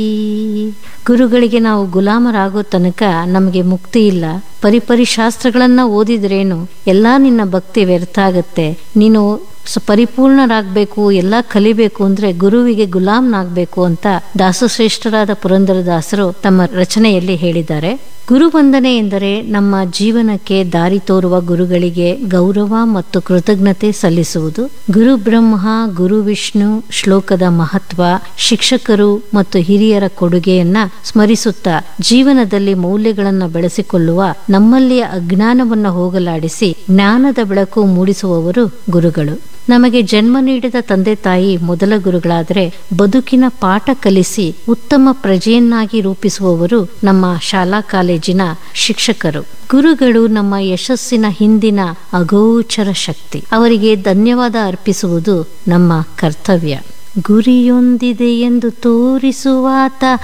ಗುರುಗಳಿಗೆ ನಾವು ಗುಲಾಮರಾಗೋ ತನಕ ನಮಗೆ ಮುಕ್ತಿ ಇಲ್ಲ ಪರಿಪರಿ ಶಾಸ್ತ್ರಗಳನ್ನ ಓದಿದ್ರೇನು ಎಲ್ಲಾ ನಿನ್ನ ಭಕ್ತಿ ವ್ಯರ್ಥ ಆಗತ್ತೆ ನೀನು ಸ- ಪರಿಪೂರ್ಣರಾಗಬೇಕು ಎಲ್ಲ ಕಲಿಬೇಕು ಅಂದ್ರೆ ಗುರುವಿಗೆ ಗುಲಾಮ್ನಾಗಬೇಕು ಅಂತ ದಾಸಶ್ರೇಷ್ಠರಾದ ಪುರಂದರದಾಸರು ತಮ್ಮ ರಚನೆಯಲ್ಲಿ ಹೇಳಿದ್ದಾರೆ ಗುರುವಂದನೆ ಎಂದರೆ ನಮ್ಮ ಜೀವನಕ್ಕೆ ದಾರಿ ತೋರುವ ಗುರುಗಳಿಗೆ ಗೌರವ ಮತ್ತು ಕೃತಜ್ಞತೆ ಸಲ್ಲಿಸುವುದು ಗುರು ಬ್ರಹ್ಮ ಗುರು ವಿಷ್ಣು ಶ್ಲೋಕದ ಮಹತ್ವ ಶಿಕ್ಷಕರು ಮತ್ತು ಹಿರಿಯರ ಕೊಡುಗೆಯನ್ನ ಸ್ಮರಿಸುತ್ತಾ ಜೀವನದಲ್ಲಿ ಮೌಲ್ಯಗಳನ್ನು ಬೆಳೆಸಿಕೊಳ್ಳುವ ನಮ್ಮಲ್ಲಿಯ ಅಜ್ಞಾನವನ್ನ ಹೋಗಲಾಡಿಸಿ ಜ್ಞಾನದ ಬೆಳಕು ಮೂಡಿಸುವವರು ಗುರುಗಳು ನಮಗೆ ಜನ್ಮ ನೀಡಿದ ತಂದೆ ತಾಯಿ ಮೊದಲ ಗುರುಗಳಾದರೆ ಬದುಕಿನ ಪಾಠ ಕಲಿಸಿ ಉತ್ತಮ ಪ್ರಜೆಯನ್ನಾಗಿ ರೂಪಿಸುವವರು ನಮ್ಮ ಶಾಲಾ ಕಾಲೇಜಿನ ಶಿಕ್ಷಕರು ಗುರುಗಳು ನಮ್ಮ ಯಶಸ್ಸಿನ ಹಿಂದಿನ ಅಗೋಚರ ಶಕ್ತಿ ಅವರಿಗೆ ಧನ್ಯವಾದ ಅರ್ಪಿಸುವುದು ನಮ್ಮ ಕರ್ತವ್ಯ ಗುರಿಯೊಂದಿದೆ ಎಂದು ತೋರಿಸುವಾತ